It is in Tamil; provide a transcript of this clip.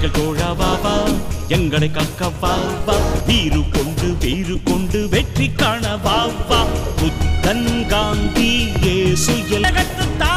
எங்கள் தோழா வா வா எங்களை காக்க வா வா வீறு கொண்டு வீறு கொண்டு வெற்றி காண வா வா புத்தன் காந்தி இயேசு எல்லகத்து